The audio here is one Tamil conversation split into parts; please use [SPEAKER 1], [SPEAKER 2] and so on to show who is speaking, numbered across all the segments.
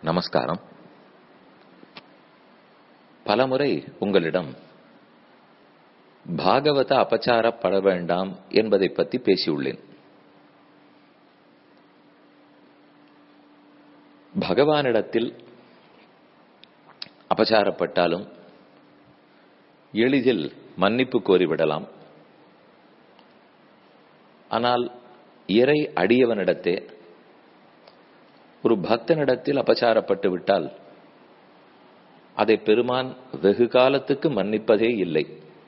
[SPEAKER 1] நமஸ்காரம் பலமுறை உங்களிடம் பாகவத அபச்சாரப்பட வேண்டாம் என்பதை பற்றி பேசியுள்ளேன் பகவானிடத்தில் அபச்சாரப்பட்டாலும் எளிதில் மன்னிப்பு கோரிவிடலாம் ஆனால் இறை அடியவனிடத்தே ஒரு பக்தனிடத்தில் அபச்சாரப்பட்டு விட்டால் அதை பெருமான் வெகு காலத்துக்கு மன்னிப்பதே இல்லை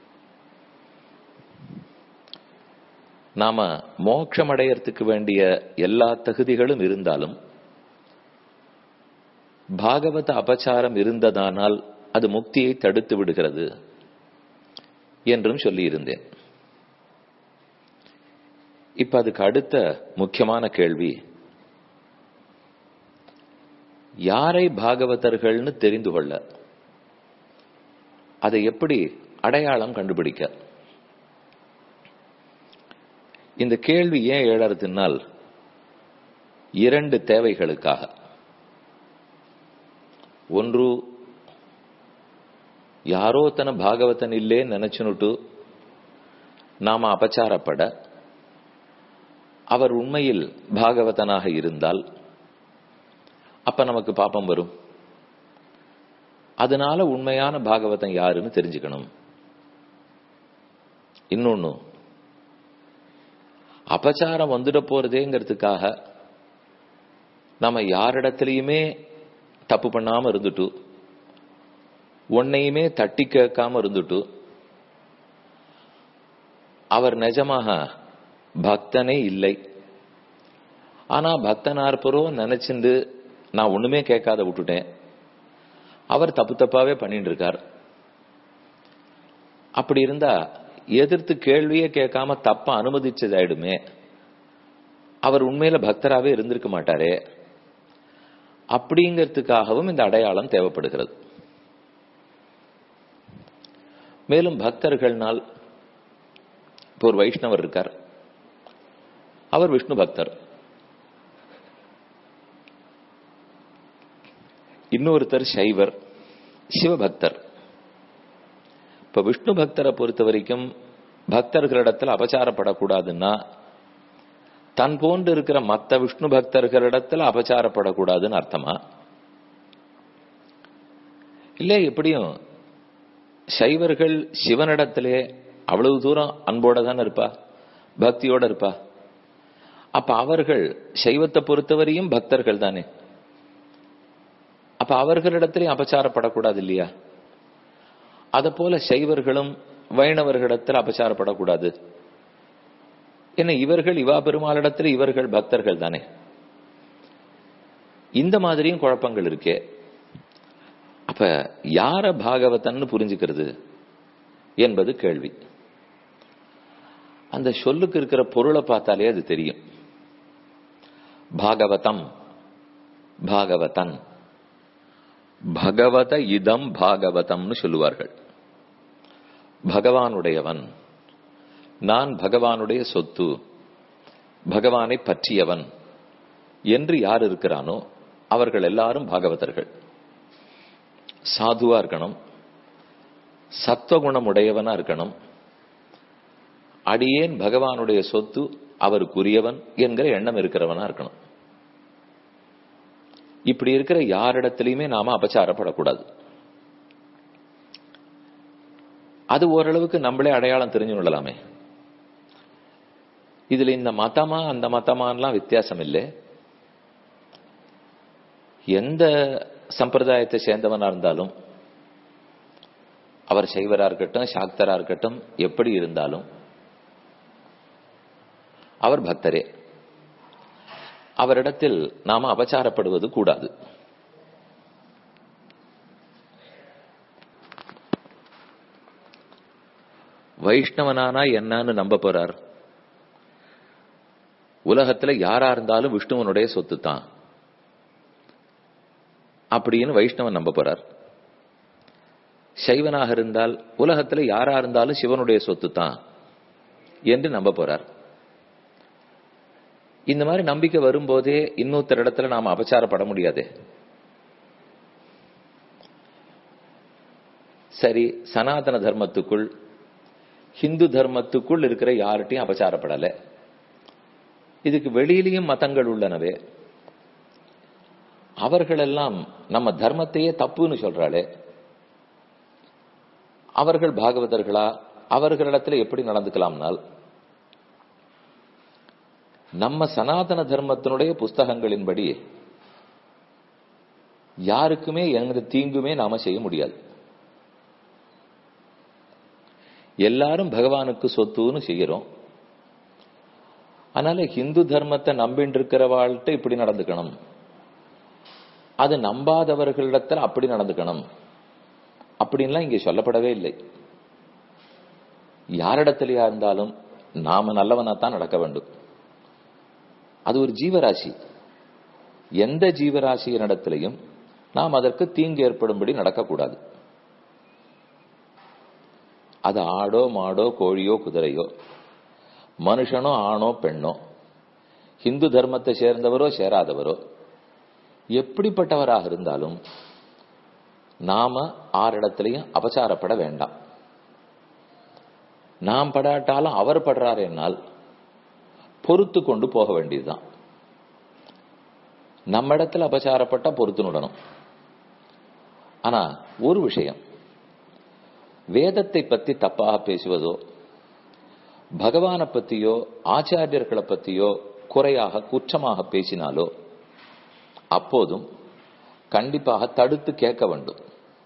[SPEAKER 1] நாம மோட்சமடையறதுக்கு வேண்டிய எல்லா தகுதிகளும் இருந்தாலும் பாகவத அபச்சாரம் இருந்ததானால் அது முக்தியை தடுத்து விடுகிறது என்றும் சொல்லியிருந்தேன் இப்ப அதுக்கு அடுத்த முக்கியமான கேள்வி யாரை பாகவதர்கள்னு தெரிந்து கொள்ள அதை எப்படி அடையாளம் கண்டுபிடிக்க இந்த கேள்வி ஏன் எழறதுனால் இரண்டு தேவைகளுக்காக ஒன்று யாரோ தன பாகவதன் இல்லே நினைச்சுனுட்டு நாம அபச்சாரப்பட அவர் உண்மையில் பாகவதனாக இருந்தால் அப்ப நமக்கு பாப்பம் வரும் அதனால உண்மையான பாகவதன் யாருன்னு தெரிஞ்சுக்கணும் இன்னொன்னு அபச்சாரம் வந்துட போறதேங்கிறதுக்காக நம்ம யாரிடத்திலையுமே தப்பு பண்ணாம இருந்துட்டு உன்னையுமே தட்டி கேட்காம இருந்துட்டு அவர் நிஜமாக பக்தனே இல்லை ஆனா பக்தனார்பரோ நினைச்சிருந்து நான் ஒண்ணுமே கேட்காத விட்டுட்டேன் அவர் தப்பு தப்பாவே பண்ணிட்டு இருக்கார் அப்படி இருந்தா எதிர்த்து கேள்வியே கேட்காம தப்ப அனுமதிச்சதாயிடுமே அவர் உண்மையில பக்தராகவே இருந்திருக்க மாட்டாரே அப்படிங்கிறதுக்காகவும் இந்த அடையாளம் தேவைப்படுகிறது மேலும் பக்தர்கள்னால் இப்போ ஒரு வைஷ்ணவர் இருக்கார் அவர் விஷ்ணு பக்தர் இன்னொருத்தர் சைவர் சிவபக்தர் இப்ப விஷ்ணு பக்தரை பொறுத்த வரைக்கும் பக்தர்களிடத்தில் அபச்சாரப்படக்கூடாதுன்னா தன் போன்று இருக்கிற மற்ற விஷ்ணு பக்தர்களிடத்தில் அபச்சாரப்படக்கூடாதுன்னு அர்த்தமா இல்ல எப்படியும் சைவர்கள் சிவனிடத்திலே அவ்வளவு தூரம் அன்போட தானே இருப்பா பக்தியோட இருப்பா அப்ப அவர்கள் சைவத்தை பொறுத்தவரையும் பக்தர்கள் தானே அப்ப அவர்களிடத்திலே அபச்சாரப்படக்கூடாது இல்லையா அத போல சைவர்களும் வைணவர்களிடத்தில் அபச்சாரப்படக்கூடாது என்ன இவர்கள் இவா பெருமாளிடத்தில் இவர்கள் பக்தர்கள் தானே இந்த மாதிரியும் குழப்பங்கள் இருக்கே அப்ப யார பாகவதன்னு புரிஞ்சுக்கிறது என்பது கேள்வி அந்த சொல்லுக்கு இருக்கிற பொருளை பார்த்தாலே அது தெரியும் பாகவதம் பாகவதன் பகவத இதம் பாகவதம்னு சொல்லுவார்கள் பகவானுடையவன் நான் பகவானுடைய சொத்து பகவானை பற்றியவன் என்று யார் இருக்கிறானோ அவர்கள் எல்லாரும் பாகவதர்கள் சாதுவா இருக்கணும் சத்வகுணம் உடையவனா இருக்கணும் அடியேன் பகவானுடைய சொத்து அவருக்குரியவன் என்கிற எண்ணம் இருக்கிறவனா இருக்கணும் இப்படி இருக்கிற யாரிடத்திலையுமே நாம அபச்சாரப்படக்கூடாது அது ஓரளவுக்கு நம்மளே அடையாளம் தெரிஞ்சு கொள்ளலாமே இதுல இந்த மதமா அந்த மதமான்லாம் வித்தியாசம் இல்லை எந்த சம்பிரதாயத்தை சேர்ந்தவனா இருந்தாலும் அவர் சைவரா இருக்கட்டும் சாக்தரா இருக்கட்டும் எப்படி இருந்தாலும் அவர் பக்தரே அவரிடத்தில் நாம அபச்சாரப்படுவது கூடாது வைஷ்ணவனானா என்னன்னு நம்ப போறார் உலகத்துல யாரா இருந்தாலும் விஷ்ணுவனுடைய சொத்து தான் அப்படின்னு வைஷ்ணவன் நம்ப போறார் சைவனாக இருந்தால் உலகத்துல யாரா இருந்தாலும் சிவனுடைய சொத்து தான் என்று நம்ப போறார் இந்த மாதிரி நம்பிக்கை வரும்போதே இன்னொருத்தர் இடத்துல நாம அபச்சாரப்பட முடியாது சரி சனாதன தர்மத்துக்குள் ஹிந்து தர்மத்துக்குள் இருக்கிற யார்கிட்டையும் அபச்சாரப்படலை இதுக்கு வெளியிலையும் மதங்கள் உள்ளனவே அவர்களெல்லாம் நம்ம தர்மத்தையே தப்புன்னு சொல்றாளே அவர்கள் பாகவதர்களா அவர்களிடத்துல எப்படி நடந்துக்கலாம்னால் நம்ம சனாதன தர்மத்தினுடைய புஸ்தகங்களின்படி யாருக்குமே எந்த தீங்குமே நாம செய்ய முடியாது எல்லாரும் பகவானுக்கு சொத்துன்னு செய்யறோம் அதனால ஹிந்து தர்மத்தை நம்பின்னு இருக்கிறவாள்கிட்ட இப்படி நடந்துக்கணும் அது நம்பாதவர்களிடத்தில் அப்படி நடந்துக்கணும் அப்படின்லாம் இங்கே சொல்லப்படவே இல்லை யாரிடத்திலேயா இருந்தாலும் நாம நல்லவனா தான் நடக்க வேண்டும் அது ஒரு ஜீவராசி எந்த ஜீவராசியினிடத்திலையும் நாம் அதற்கு தீங்கு ஏற்படும்படி நடக்கக்கூடாது அது ஆடோ மாடோ கோழியோ குதிரையோ மனுஷனோ ஆணோ பெண்ணோ ஹிந்து தர்மத்தை சேர்ந்தவரோ சேராதவரோ எப்படிப்பட்டவராக இருந்தாலும் நாம ஆரிடத்திலையும் அபச்சாரப்பட வேண்டாம் நாம் படாட்டாலும் அவர் படுறார் என்னால் பொறுத்து கொண்டு போக வேண்டியதுதான் நம்ம இடத்துல அபச்சாரப்பட்டா பொறுத்துனுடணும் ஆனா ஒரு விஷயம் வேதத்தை பத்தி தப்பாக பேசுவதோ பகவானை பத்தியோ ஆச்சாரியர்களை பத்தியோ குறையாக குற்றமாக பேசினாலோ அப்போதும் கண்டிப்பாக தடுத்து கேட்க வேண்டும்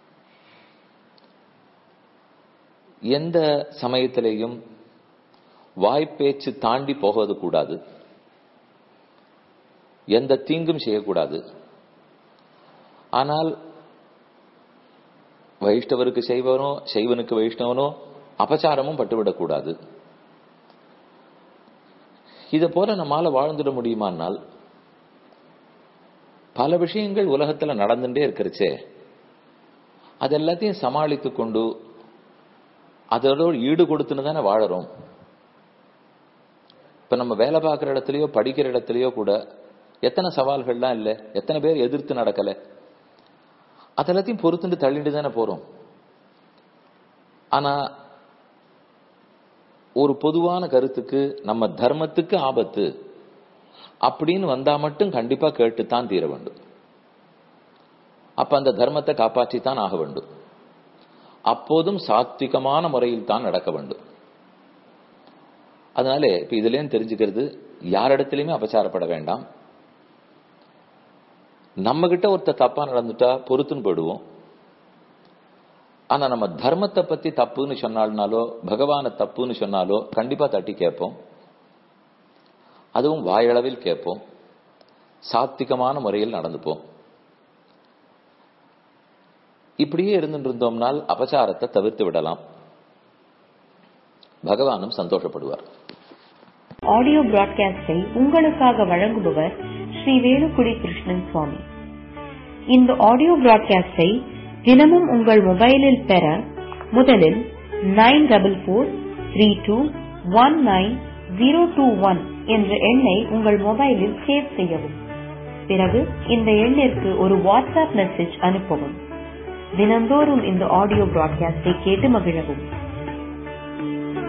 [SPEAKER 1] எந்த சமயத்திலேயும் வாய்ப்பேச்சு தாண்டி போவது கூடாது எந்த தீங்கும் செய்யக்கூடாது ஆனால் வைஷ்ணவருக்கு செய்வனோ செய்வனுக்கு வைஷ்ணவனோ அபச்சாரமும் பட்டுவிடக்கூடாது இதை போல நம்மால வாழ்ந்துட முடியுமானால் பல விஷயங்கள் உலகத்துல நடந்துட்டே இருக்கிறச்சே அது எல்லாத்தையும் சமாளித்து கொண்டு அதோட ஈடு கொடுத்துன்னு தானே வாழறோம் இப்ப நம்ம வேலை பார்க்குற இடத்துலயோ படிக்கிற இடத்துலயோ கூட எத்தனை சவால்கள்லாம் இல்லை எத்தனை பேர் எதிர்த்து நடக்கல அதெல்லாத்தையும் பொறுத்துட்டு தள்ளிட்டு தானே போறோம் ஆனா ஒரு பொதுவான கருத்துக்கு நம்ம தர்மத்துக்கு ஆபத்து அப்படின்னு வந்தா மட்டும் கண்டிப்பா கேட்டுத்தான் தீர வேண்டும் அப்ப அந்த தர்மத்தை காப்பாற்றித்தான் ஆக வேண்டும் அப்போதும் சாத்விகமான முறையில் தான் நடக்க வேண்டும் அதனால இப்ப இதுலயும் தெரிஞ்சுக்கிறது யாரிடத்திலுமே அபச்சாரப்பட வேண்டாம் நம்ம கிட்ட ஒருத்தர் தப்பா நடந்துட்டா பொறுத்துன்னு போயிடுவோம் ஆனா நம்ம தர்மத்தை பத்தி தப்புன்னு சொன்னால்னாலோ பகவான தப்புன்னு சொன்னாலோ கண்டிப்பா தட்டி கேட்போம் அதுவும் வாயளவில் கேட்போம் சாத்விகமான முறையில் நடந்துப்போம் இப்படியே இருந்துட்டு இருந்தோம்னால் அபச்சாரத்தை தவிர்த்து விடலாம் பகவானும் சந்தோஷப்படுவார்
[SPEAKER 2] ஆடியோ பிராட்காஸ்டை உங்களுக்காக வழங்குபவர் ஸ்ரீ வேலுக்குடி கிருஷ்ணன் சுவாமி இந்த ஆடியோ பிராட்காஸ்டை தினமும் உங்கள் மொபைலில் பெற முதலில் nine double four three two one nine zero two one என்ற எண்ணை உங்கள் மொபைலில் சேவ் செய்யவும் பிறகு இந்த எண்ணிற்கு ஒரு வாட்ஸ்அப் மெசேஜ் அனுப்பவும் தினந்தோறும் இந்த ஆடியோ பிராட்காஸ்டை கேட்டு மகிழவும்